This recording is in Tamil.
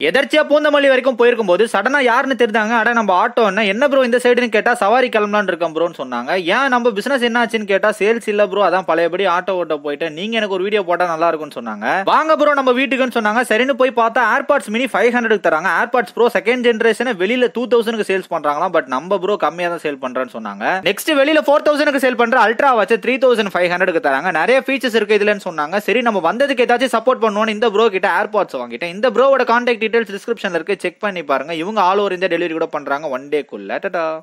எதர்ச்சியா பூந்தமல்லி வரைக்கும் போயிருக்கும் போது சடனா யாருன்னு தெரிஞ்சாங்க அட நம்ம ஆட்டோ என்ன என்ன ப்ரோ இந்த சைடுன்னு கேட்டா சவாரி கிளம்பலான்னு இருக்கோம் ப்ரோன்னு சொன்னாங்க ஏன் நம்ம பிசினஸ் என்னாச்சுன்னு கேட்டா சேல்ஸ் இல்ல ப்ரோ அதான் பழையபடி ஆட்டோ ஓட்ட போயிட்டு நீங்க எனக்கு ஒரு வீடியோ போட்டா நல்லா இருக்கும்னு சொன்னாங்க வாங்க ப்ரோ நம்ம வீட்டுக்குன்னு சொன்னாங்க சரின்னு போய் பார்த்தா ஏர்பாட்ஸ் மினி ஃபைவ் ஹண்ட்ரட் தராங்க ஏர்பாட்ஸ் ப்ரோ செகண்ட் ஜென்ரேஷன் வெளியில டூ தௌசண்ட்க்கு சேல்ஸ் பண்றாங்களாம் பட் நம்ம ப்ரோ கம்மியா தான் சேல் பண்றேன்னு சொன்னாங்க நெக்ஸ்ட் வெளியில ஃபோர் தௌசண்ட்க்கு சேல் பண்ற அல்ட்ரா வச்சு த்ரீ தௌசண்ட் ஃபைவ் ஹண்ட்ரட்க்கு தராங்க நிறைய ஃபீச்சர்ஸ் இருக்கு இதுலன்னு சொன்னாங்க சரி நம்ம வந்ததுக்கு ஏதாச்சும் சப்போர்ட் பண்ணுவோம் இந்த ப்ரோ கிட்ட ஏர்பாட்ஸ் வாங்கிட்டேன் இந்த ப்ரோவோட கான்டாக்ட் டீடைல்ஸ் டிஸ்கிரிப்ஷன்ல இருக்கு செக் பண்ணி பாருங்க இவங்க ஆல் ஓவர் இந்தியா டெலிவரி கூட பண்றாங்க ஒன் டேக்குள்ள டடா